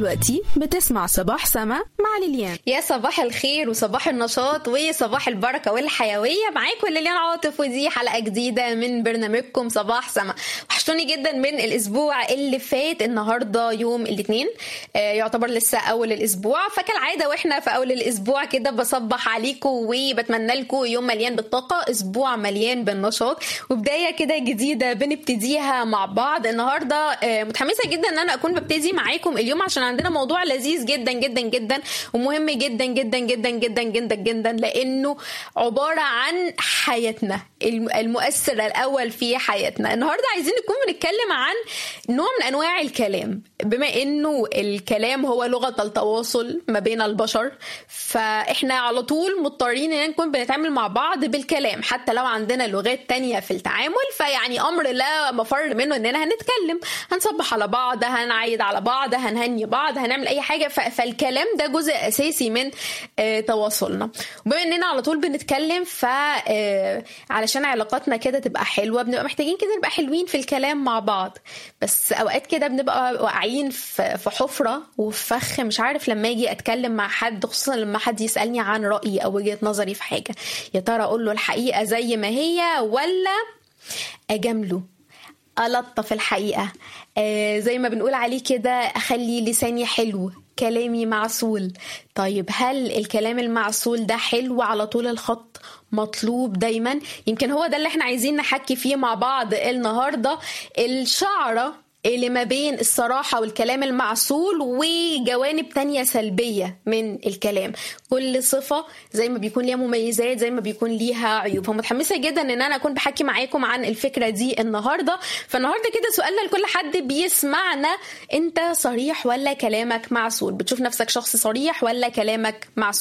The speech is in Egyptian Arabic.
دلوقتي بتسمع صباح سما مع ليليان يا صباح الخير وصباح النشاط وصباح البركه والحيويه معاكم ليليان عاطف ودي حلقه جديده من برنامجكم صباح سما وحشتوني جدا من الاسبوع اللي فات النهارده يوم الاثنين آه يعتبر لسه اول الاسبوع فكالعاده واحنا في اول الاسبوع كده بصبح عليكم وبتمنى لكم يوم مليان بالطاقه اسبوع مليان بالنشاط وبدايه كده جديده بنبتديها مع بعض النهارده آه متحمسه جدا ان انا اكون ببتدي معاكم اليوم عشان عندنا موضوع لذيذ جدا جدا جدا ومهم جدا جدا جدا جدا جدا جدا لانه عباره عن حياتنا المؤثر الاول في حياتنا النهارده عايزين نكون بنتكلم عن نوع من انواع الكلام بما انه الكلام هو لغه التواصل ما بين البشر فاحنا على طول مضطرين ان نكون بنتعامل مع بعض بالكلام حتى لو عندنا لغات تانية في التعامل فيعني امر لا مفر منه اننا هنتكلم هنصبح على بعض هنعيد على بعض هنهني بعض هنعمل اي حاجه فالكلام ده جزء اساسي من تواصلنا وبما اننا على طول بنتكلم ف علشان علاقاتنا كده تبقى حلوه بنبقى محتاجين كده نبقى حلوين في الكلام مع بعض بس اوقات كده بنبقى واقعين في حفره وفي فخ مش عارف لما اجي اتكلم مع حد خصوصا لما حد يسالني عن رايي او وجهه نظري في حاجه يا ترى اقول له الحقيقه زي ما هي ولا اجامله ألطف الحقيقة آه زي ما بنقول عليه كده أخلي لساني حلو كلامي معسول طيب هل الكلام المعسول ده حلو على طول الخط مطلوب دايما يمكن هو ده اللي احنا عايزين نحكي فيه مع بعض النهارده الشعره اللي ما بين الصراحة والكلام المعسول وجوانب تانية سلبية من الكلام كل صفة زي ما بيكون ليها مميزات زي ما بيكون ليها عيوب فمتحمسة جدا ان انا اكون بحكي معاكم عن الفكرة دي النهاردة فالنهاردة كده سؤالنا لكل حد بيسمعنا انت صريح ولا كلامك معسول بتشوف نفسك شخص صريح ولا كلامك معسول